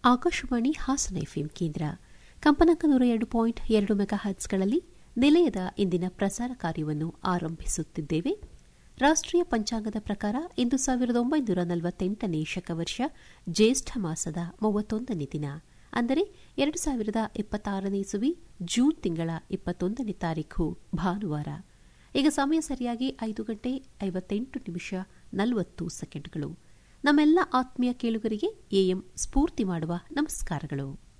Akashvani Hassan FM ಕೇಂದ್ರ ಕಂಪನಾಂಕ ನೂರ ಎರಡು ಪಾಯಿಂಟ್ ಎರಡು ಮೆಗಾ ಹರ್ಟ್ಸ್ಗಳಲ್ಲಿ ನಿಲಯದ ಇಂದಿನ ಪ್ರಸಾರ ಕಾರ್ಯವನ್ನು ಆರಂಭಿಸುತ್ತಿದ್ದೇವೆ ರಾಷ್ಟ್ರೀಯ ಪಂಚಾಂಗದ ಪ್ರಕಾರ ಇಂದು ಸಾವಿರದ ಒಂಬೈನೂರ ನಲವತ್ತೆಂಟನೇ ಶಕವರ್ಷ ಜ್ಯೇಷ್ಠ ಮಾಸದ ಮೂವತ್ತೊಂದನೇ ದಿನ ಅಂದರೆ ಎರಡು ಸಾವಿರದ ಇಪ್ಪತ್ತಾರನೇ ಇಸುವಿ ಜೂನ್ ತಿಂಗಳ ಇಪ್ಪತ್ತೊಂದನೇ ತಾರೀಖು ಭಾನುವಾರ ಈಗ ಸಮಯ ಸರಿಯಾಗಿ ಐದು ಗಂಟೆ ಐವತ್ತೆಂಟು ನಿಮಿಷ ನಲವತ್ತು ಸೆಕೆಂಡ್ಗಳು ನಮ್ಮೆಲ್ಲ ಆತ್ಮೀಯ ಕೇಳುಗರಿಗೆ ಎಎಂ ಸ್ಫೂರ್ತಿ ಮಾಡುವ ನಮಸ್ಕಾರಗಳು